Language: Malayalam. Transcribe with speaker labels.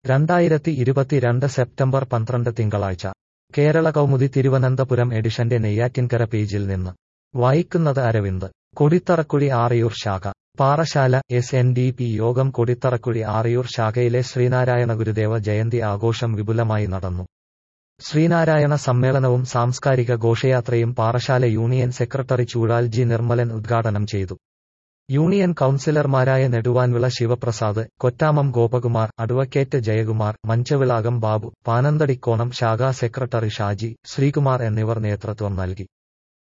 Speaker 1: രണ്ടായിരത്തി ഇരുപത്തിരണ്ട് സെപ്റ്റംബർ പന്ത്രണ്ട് തിങ്കളാഴ്ച കേരള കൗമുദി തിരുവനന്തപുരം എഡിഷന്റെ നെയ്യാറ്റിൻകര പേജിൽ നിന്ന് വായിക്കുന്നത് അരവിന്ദ് കൊടിത്തറക്കുഴി ആറിയൂർ ശാഖ Parassala S N D P യോഗം കൊടിത്തറക്കുഴി ആറിയൂർ ശാഖയിലെ ശ്രീനാരായണ ഗുരുദേവ ജയന്തി ആഘോഷം വിപുലമായി നടന്നു ശ്രീനാരായണ സമ്മേളനവും സാംസ്കാരിക ഘോഷയാത്രയും Parassala union secretary Choozhal G Nirmalan ഉദ്ഘാടനം ചെയ്തു യൂണിയൻ കൌൺസിലർമാരായ നെടുവാൻവിള ശിവപ്രസാദ് കൊറ്റാമം ഗോപകുമാർ അഡ്വക്കേറ്റ് ജയകുമാർ മഞ്ചവിളാകം ബാബു പാനന്തടിക്കോണം ശാഖാ സെക്രട്ടറി ഷാജി ശ്രീകുമാർ എന്നിവർ നേതൃത്വം നൽകി